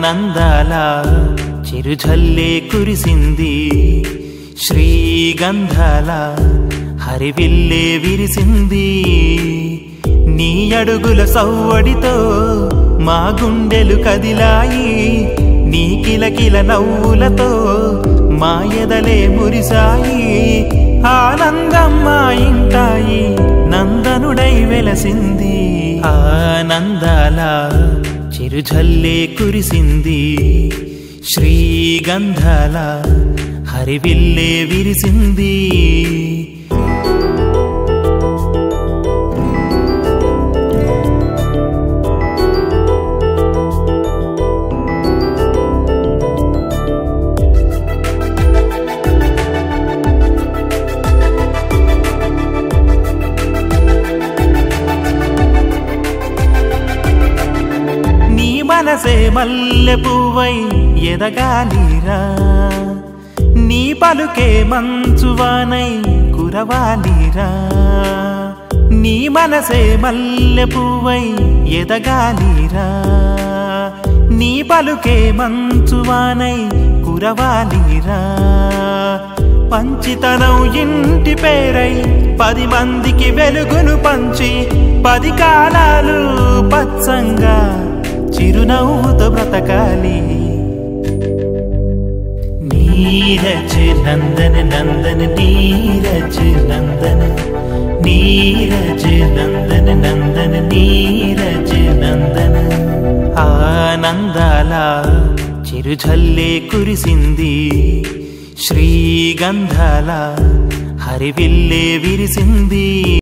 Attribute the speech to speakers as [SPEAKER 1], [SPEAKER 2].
[SPEAKER 1] ఆనందాల చిరుజల్లే కురిసింది శ్రీగంధాల హరివిల్లే విరిసింది నీ అడుగుల సవ్వడితో మా గుండెలు కదిలాయి నీ కిలకిల నవ్వులతో మా ఎదలే మురిసాయి ఆనందం మా ఇంటాయి నందనుడై వెలసింది ఆనందాల చిరుజల్లే కురిసింది శ్రీగంధాల హరివిల్లే విరిసింది నీ మనసే మల్లె పువ్వై ఎదగాలిరా నీ పలుకే మంచువానై కురవాలిరా నీ మనసే మల్లె పువ్వై ఎదగాలిరా నీ పలుకే మంచువానై కురవాలిరా పంచితనం ఇంటి పేరై పది మందికి వెలుగును పంచి పది కాలాలు పచ్చంగా చిరునవ్వుతో బ్రతకాలి నీరజ్ నందన నందన నీరజ్ నందన నీరజ్ నందన నందన నీరజ్ నందన ఆనందాల చిరుజల్లే కురిసింది శ్రీగంధాల హరివిల్లే విరిసింది